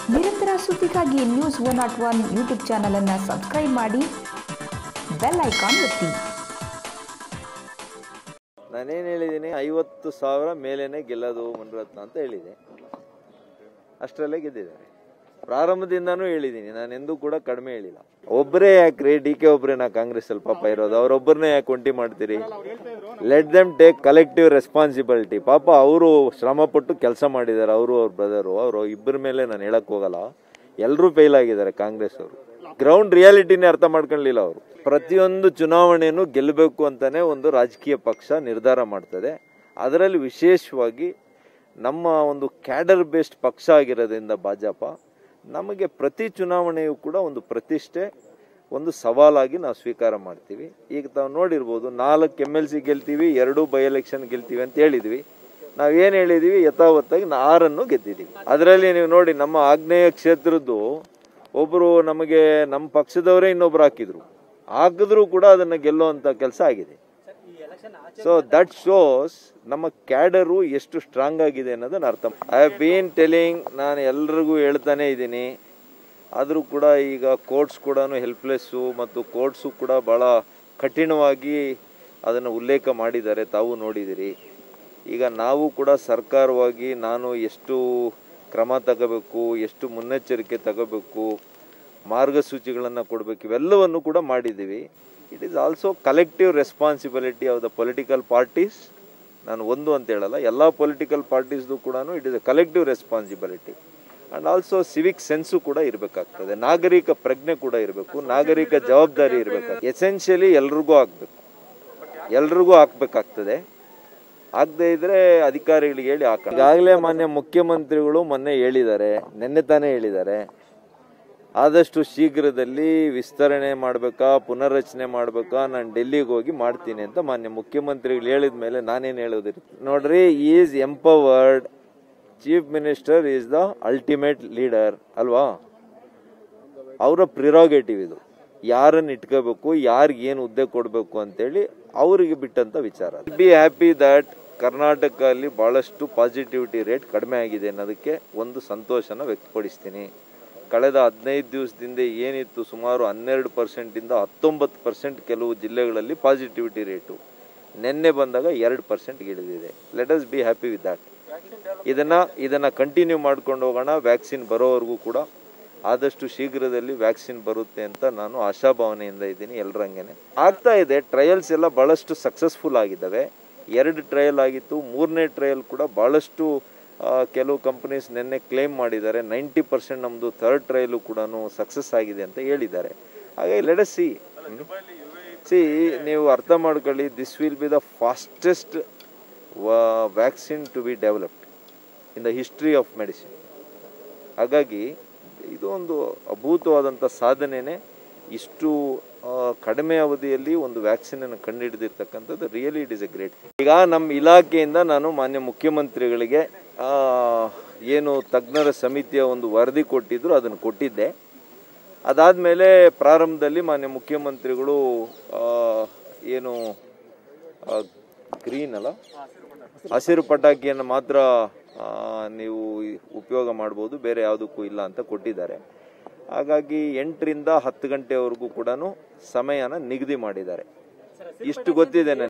ನಿರಂತರ ಸುದ್ದಿಗಾಗಿ news one not one YouTube ಚಾನಲನ್ನು ಸಬ್ಸ್ಕ್ರೈಬ್ ಮಾಡಿ ಬೆಲ್ ಐಕಾನ್ ಒತ್ತಿ ನಾನೇನು ಹೇಳಿದ್ದೀನಿ ಐವತ್ತು ಸಾವಿರ ಮೇಲೇನೆ ಗೆಲ್ಲೋದು ಮುನ್ರತ್ನ ಅಂತ ಹೇಳಿದೆ ಅಷ್ಟರಲ್ಲೇ ಗೆದ್ದಿದ್ದಾರೆ ಪ್ರಾರಂಭದಿಂದನೂ ಹೇಳಿದ್ದೀನಿ ನಾನು ಎಂದೂ ಕೂಡ ಕಡಿಮೆ ಹೇಳಿಲ್ಲ ಒಬ್ಬರೇ ಯಾಕ್ರಿ ಡಿ ಕೆ ಒಬ್ಬರೇನಾ ಕಾಂಗ್ರೆಸ್ ಅಲ್ಲಿ ಪಾಪ ಇರೋದು ಅವರೊಬ್ಬರನ್ನೇ ಯಾಕೆ ಒಂಟಿ ಮಾಡ್ತೀರಿ let them take collective responsibility ಪಾಪ ಅವರು ಶ್ರಮ ಪಟ್ಟು ಕೆಲಸ ಮಾಡಿದ್ದಾರೆ ಅವರು ಅವ್ರ ಬ್ರದರು ಅವರು ಇಬ್ಬರ ಮೇಲೆ ನಾನು ಹೇಳಕ್ ಹೋಗಲ್ಲ ಎಲ್ಲರೂ ಫೇಲ್ ಆಗಿದ್ದಾರೆ ಕಾಂಗ್ರೆಸ್ ಅವರು ಗ್ರೌಂಡ್ ರಿಯಾಲಿಟಿನೇ ಅರ್ಥ ಮಾಡ್ಕೊಳ್ಳಿಲ್ಲ ಅವರು ಪ್ರತಿಯೊಂದು ಚುನಾವಣೆಯನ್ನು ಗೆಲ್ಲಬೇಕು ಅಂತಾನೆ ಒಂದು ರಾಜಕೀಯ ಪಕ್ಷ ನಿರ್ಧಾರ ಮಾಡ್ತದೆ ಅದರಲ್ಲಿ ವಿಶೇಷವಾಗಿ ನಮ್ಮ ಒಂದು ಕ್ಯಾಡರ್ ಬೇಸ್ಡ್ ಪಕ್ಷ ಆಗಿರೋದ್ರಿಂದ ಭಾಜಪ ನಮಗೆ ಪ್ರತಿ ಚುನಾವಣೆಯೂ ಕೂಡ ಒಂದು ಪ್ರತಿಷ್ಠೆ ಒಂದು ಸವಾಲಾಗಿ ನಾವು ಸ್ವೀಕಾರ ಮಾಡ್ತೀವಿ ಈಗ ತಾವು ನೋಡಿರ್ಬೋದು ನಾಲ್ಕು ಎಮ್ ಎಲ್ ಸಿ ಗೆಲ್ತೀವಿ ಎರಡು ಬೈ ಎಲೆಕ್ಷನ್ ಗೆಲ್ತೀವಿ ಅಂತ ಹೇಳಿದ್ವಿ ನಾವೇನು ಹೇಳಿದೀವಿ ಯಥಾವತ್ತಾಗಿ ನಾ ಆರನ್ನು ಗೆದ್ದಿದ್ದೀವಿ ಅದರಲ್ಲಿ ನೀವು ನೋಡಿ ನಮ್ಮ ಆಗ್ನೇಯ ಕ್ಷೇತ್ರದ್ದು ಒಬ್ಬರು ನಮಗೆ ನಮ್ಮ ಪಕ್ಷದವರೇ ಇನ್ನೊಬ್ರು ಹಾಕಿದ್ರು ಹಾಕಿದ್ರು ಕೂಡ ಅದನ್ನು ಗೆಲ್ಲುವಂಥ ಕೆಲಸ ಆಗಿದೆ ಸೊ ದಟ್ ಶೋಸ್ ನಮ್ಮ ಕ್ಯಾಡರು ಎಷ್ಟು ಸ್ಟ್ರಾಂಗ್ ಆಗಿದೆ ಅನ್ನೋದನ್ನ ಅರ್ಥ ಐ ಹ್ಯಾವ್ ಬೀನ್ ಟೆಲಿಂಗ್ ನಾನು ಎಲ್ರಿಗೂ ಹೇಳ್ತಾನೆ ಇದ್ದೀನಿ ಆದರೂ ಕೂಡ ಈಗ ಕೋರ್ಟ್ಸ್ ಕೂಡ ಹೆಲ್ಪ್ಲೆಸ್ಸು ಮತ್ತು ಕೋರ್ಟ್ಸು ಕೂಡ ಭಾಳ ಕಠಿಣವಾಗಿ ಅದನ್ನು ಉಲ್ಲೇಖ ಮಾಡಿದ್ದಾರೆ ತಾವು ನೋಡಿದಿರಿ ಈಗ ನಾವು ಕೂಡ ಸರ್ಕಾರವಾಗಿ ನಾನು ಎಷ್ಟು ಕ್ರಮ ತಗೋಬೇಕು ಎಷ್ಟು ಮುನ್ನೆಚ್ಚರಿಕೆ ತಗೋಬೇಕು ಮಾರ್ಗಸೂಚಿಗಳನ್ನು ಕೊಡಬೇಕು ಇವೆಲ್ಲವನ್ನು ಕೂಡ ಮಾಡಿದ್ದೀವಿ it is also collective responsibility of the political parties ನಾನು ಒಂದು ಅಂತ ಹೇಳಲ್ಲ ಎಲ್ಲ ಪೊಲಿಟಿಕಲ್ ಪಾರ್ಟೀಸ್ದು ಕೂಡ it is a collective responsibility and also civic sense ಕೂಡ ಇರಬೇಕಾಗ್ತದೆ ನಾಗರಿಕ ಪ್ರಜ್ಞೆ ಕೂಡ ಇರಬೇಕು ನಾಗರಿಕ ಜವಾಬ್ದಾರಿ ಇರಬೇಕು ಎಸೆನ್ಷಿಯಲಿ ಎಲ್ರಿಗೂ ಆಗಬೇಕು ಎಲ್ರಿಗೂ ಹಾಕ್ಬೇಕಾಗ್ತದೆ ಆಗದೆ ಇದ್ರೆ ಅಧಿಕಾರಿಗಳಿಗೆ ಹೇಳಿ ಹಾಕ ಈಗಾಗಲೇ ಮಾನ್ಯ ಮುಖ್ಯಮಂತ್ರಿಗಳು ಮೊನ್ನೆ ಹೇಳಿದ್ದಾರೆ ನಿನ್ನೆ ತಾನೇ ಹೇಳಿದ್ದಾರೆ ಆದಷ್ಟು ಶೀಘ್ರದಲ್ಲಿ ವಿಸ್ತರಣೆ ಮಾಡಬೇಕಾ ಪುನರ್ರಚನೆ ಮಾಡಬೇಕಾ ನಾನು ಡೆಲ್ಲಿಗೆ ಹೋಗಿ ಮಾಡ್ತೀನಿ ಅಂತ ಮಾನ್ಯ ಮುಖ್ಯಮಂತ್ರಿಗಳು ಹೇಳಿದ ಮೇಲೆ ನಾನೇನು ಹೇಳೋದಿರಿ ನೋಡ್ರಿ is empowered chief minister is the ultimate leader ಅಲ್ವಾ ಅವರ ಪ್ರಿರೋಗೇಟಿವ್ ಇದು ಯಾರನ್ನು ಇಟ್ಕೋಬೇಕು ಯಾರಿಗೆ ಏನು ಹುದ್ದೆ ಕೊಡಬೇಕು ಅಂತೇಳಿ ಅವರಿಗೆ ಬಿಟ್ಟಂತ ವಿಚಾರ ಬಿ ಹ್ಯಾಪಿ ದಟ್ ಕರ್ನಾಟಕ ಅಲ್ಲಿ ಬಹಳಷ್ಟು ಪಾಸಿಟಿವಿಟಿ ರೇಟ್ ಕಡಿಮೆ ಆಗಿದೆ ಅನ್ನೋದಕ್ಕೆ ಒಂದು ಸಂತೋಷನ ವ್ಯಕ್ತಪಡಿಸ್ತೀನಿ ಕಳೆದ ಹದಿನೈದು ದಿವಸದಿಂದ ಏನಿತ್ತು ಸುಮಾರು ಹನ್ನೆರಡು ಪರ್ಸೆಂಟಿಂದ ಹತ್ತೊಂಬತ್ತು ಪರ್ಸೆಂಟ್ ಕೆಲವು ಜಿಲ್ಲೆಗಳಲ್ಲಿ ಪಾಸಿಟಿವಿಟಿ ರೇಟು ನಿನ್ನೆ ಬಂದಾಗ ಎರಡು ಪರ್ಸೆಂಟ್ ಇಳಿದಿದೆ let us be happy with that ಇದನ್ನ ಇದನ್ನ ಕಂಟಿನ್ಯೂ ಮಾಡ್ಕೊಂಡು ಹೋಗೋಣ ವ್ಯಾಕ್ಸಿನ್ ಬರೋವರೆಗೂ ಕೂಡ ಆದಷ್ಟು ಶೀಘ್ರದಲ್ಲಿ ವ್ಯಾಕ್ಸಿನ್ ಬರುತ್ತೆ ಅಂತ ನಾನು ಆಶಾಭಾವನೆಯಿಂದ ಇದ್ದೀನಿ ಎಲ್ಲರಂಗೆನೆ ಆಗ್ತಾ ಇದೆ ಟ್ರಯಲ್ಸ್ ಎಲ್ಲ ಬಹಳಷ್ಟು ಸಕ್ಸಸ್ಫುಲ್ ಆಗಿದ್ದಾವೆ ಎರಡು ಟ್ರಯಲ್ ಆಗಿತ್ತು ಮೂರನೇ ಟ್ರಯಲ್ ಕೂಡ ಬಹಳಷ್ಟು ಆ, ಕೆಲವು ಕಂಪನೀಸ್ ನಿನ್ನೆ ಕ್ಲೇಮ್ ಮಾಡಿದ್ದಾರೆ ನೈಂಟಿ ಪರ್ಸೆಂಟ್ ನಮ್ಮದು ಥರ್ಡ್ ಟ್ರಯಲು ಕೂಡ ಸಕ್ಸಸ್ ಆಗಿದೆ ಅಂತ ಹೇಳಿದ್ದಾರೆ ಹಾಗಾಗಿ ಲೆಟ್ ಸಿ ಸಿ ನೀವು ಅರ್ಥ ಮಾಡ್ಕೊಳ್ಳಿ this will be the fastest vaccine to be developed in the history of medicine ಹಾಗಾಗಿ ಇದು ಒಂದು ಅಭೂತವಾದಂಥ ಸಾಧನೆನೇ ಇಷ್ಟು ಆ, ಕಡಿಮೆ ಅವಧಿಯಲ್ಲಿ ಒಂದು ವ್ಯಾಕ್ಸಿನ್ ಅನ್ನು ಕಂಡುಹಿಡಿದಿರ್ತಕ್ಕಂಥದ್ದು really it is a great ಈಗ ನಮ್ಮ ಇಲಾಖೆಯಿಂದ ನಾನು ಮಾನ್ಯ ಮುಖ್ಯಮಂತ್ರಿಗಳಿಗೆ ಆ, ಏನು ತಜ್ಞರ ಸಮಿತಿಯ ಒಂದು ವರದಿ ಕೊಟ್ಟಿದ್ರು ಅದನ್ನು ಕೊಟ್ಟಿದ್ದೆ ಅದಾದಮೇಲೆ ಪ್ರಾರಂಭದಲ್ಲಿ ಮಾನ್ಯ ಮುಖ್ಯಮಂತ್ರಿಗಳು ಆ, ಏನು ಗ್ರೀನ್ ಅಲ್ಲ ಹಸಿರು ಪಟಾಕಿಯನ್ನು ಮಾತ್ರ ಆ, ನೀವು ಉಪಯೋಗ ಮಾಡ್ಬೋದು ಬೇರೆ ಯಾವುದಕ್ಕೂ ಇಲ್ಲ ಅಂತ ಕೊಟ್ಟಿದ್ದಾರೆ ಹಾಗಾಗಿ ಎಂಟರಿಂದ ಹತ್ತು ಗಂಟೆವರೆಗೂ ಕೂಡ ಸಮಯನ ನಿಗದಿ ಮಾಡಿದ್ದಾರೆ ಇಷ್ಟು ಗೊತ್ತಿದೆ ನನಗೆ